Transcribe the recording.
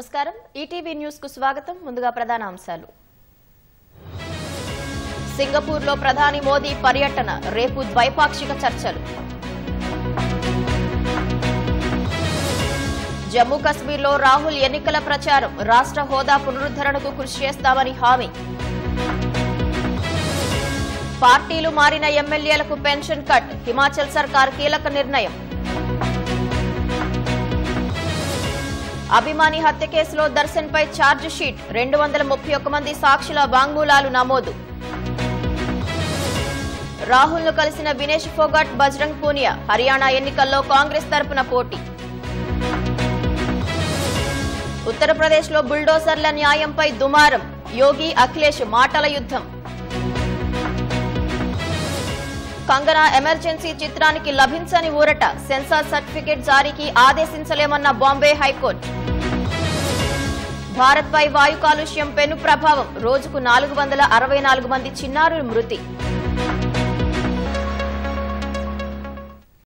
నమస్కారం ETV news కు స్వాగతం ముందుగా ప్రధాన అంశాలు సింగపూర్ లో ప్రధాని మోదీ పర్యటన రేపు ద్వైపాక్షిక చర్చలు జమ్మూ కశ్మీర్లో రాహుల్ ఎన్నికల ప్రచారం రాష్ట్ర హోదా పునరుద్ధరణకు కృషి చేస్తామని హామీ పార్టీలు మారిన ఎమ్మెల్యేలకు పెన్షన్ కట్ హిమాచల్ సర్కార్ కీలక నిర్ణయం అభిమాని హత్య కేసులో దర్శన్ పై ఛార్జ్ షీట్ రెండు వందల ముప్పై ఒక్క మంది సాక్షుల వాంగ్మూలాలు నమోదు రాహుల్ ను కలిసిన వినేష్ ఫోగట్ బజరంగ్ పూనియా హర్యానా ఎన్నికల్లో కాంగ్రెస్ తరపున పోటీ ఉత్తరప్రదేశ్ లో బుల్డోజర్ల న్యాయంపై దుమారం యోగి అఖిలేష్ మాటల యుద్ధం కంగనా ఎమర్జెన్సీ చిత్రానికి లభించని ఊరట సెన్సార్ సర్టిఫికెట్ జారీకి ఆదేశించలేమన్న బాంబే హైకోర్టు భారత్పై వాయు కాలుష్యం పెను ప్రభావం రోజుకు నాలుగు వందల అరవై నాలుగు మంది చిన్నారులు మృతి